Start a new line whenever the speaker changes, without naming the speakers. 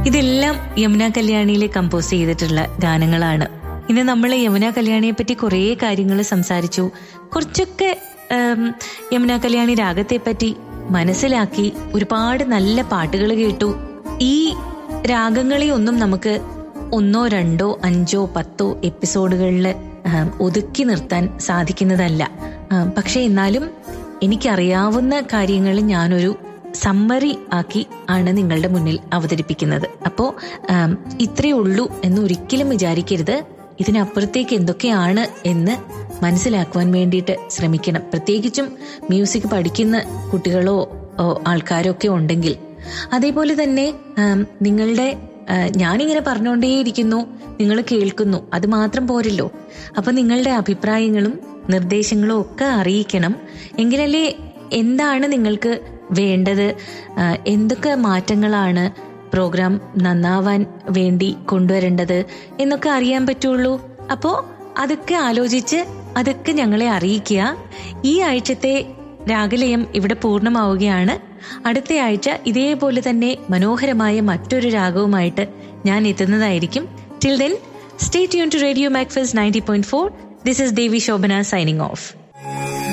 ഇതെല്ലാം യമുന കല്യാണിയിലെ കമ്പോസ് ചെയ്തിട്ടുള്ള ഗാനങ്ങളാണ് ഇന്ന് നമ്മൾ യമുന കല്യാണിയെ പറ്റി കുറേ കാര്യങ്ങൾ സംസാരിച്ചു കുറച്ചൊക്കെ ഉം, യമുന കല്യാണി രാഗത്തെ പറ്റി മനസ്സിലാക്കി ഒരുപാട് നല്ല പാട്ടുകൾ കേട്ടു ഈ രാഗങ്ങളെ ഒന്നും നമുക്ക് ഒന്നോ രണ്ടോ അഞ്ചോ പത്തോ എപ്പിസോഡുകളിൽ ഒതുക്കി നിർത്താൻ സാധിക്കുന്നതല്ല ആ, പക്ഷെ എന്നാലും എനിക്കറിയാവുന്ന കാര്യങ്ങൾ ഞാനൊരു സമ്മറി ആക്കി ആണ് നിങ്ങളുടെ മുന്നിൽ അവതരിപ്പിക്കുന്നത് അപ്പോ ആം, ഇത്രയേ ഉള്ളൂ എന്ന് ഒരിക്കലും വിചാരിക്കരുത് ഇതിനപ്പുറത്തേക്ക് എന്തൊക്കെയാണ് എന്ന് മനസ്സിലാക്കുവാൻ വേണ്ടിയിട്ട് ശ്രമിക്കണം പ്രത്യേകിച്ചും മ്യൂസിക് പഠിക്കുന്ന കുട്ടികളോ ഓ, ആൾക്കാരോ ഒക്കെ ഉണ്ടെങ്കിൽ അതേപോലെ തന്നെ ആം, നിങ്ങളുടെ ആ, ഞാനിങ്ങനെ പറഞ്ഞുകൊണ്ടേയിരിക്കുന്നു നിങ്ങൾ കേൾക്കുന്നു അത് മാത്രം പോരല്ലോ അപ്പൊ നിങ്ങളുടെ അഭിപ്രായങ്ങളും നിർദ്ദേശങ്ങളും ഒക്കെ അറിയിക്കണം എങ്കിലല്ലേ എന്താണ് നിങ്ങൾക്ക് വേണ്ടത് ആ, എന്തൊക്കെ മാറ്റങ്ങളാണ് പ്രോഗ്രാം നന്നാവാൻ വേണ്ടി കൊണ്ടുവരേണ്ടത് എന്നൊക്കെ അറിയാൻ പറ്റുള്ളൂ അപ്പോ അതൊക്കെ ആലോചിച്ച് അതൊക്കെ ഞങ്ങളെ അറിയിക്കുക ഈ ആഴ്ചത്തെ രാഗലയം ഇവിടെ പൂർണ്ണമാവുകയാണ് അടുത്ത ആഴ്ച ഇതേപോലെ തന്നെ മനോഹരമായ മറ്റൊരു രാഗവുമായിട്ട് ഞാൻ എത്തുന്നതായിരിക്കും till then stay tune to radio Macfast ninety point four this is Devi Shobhana signing of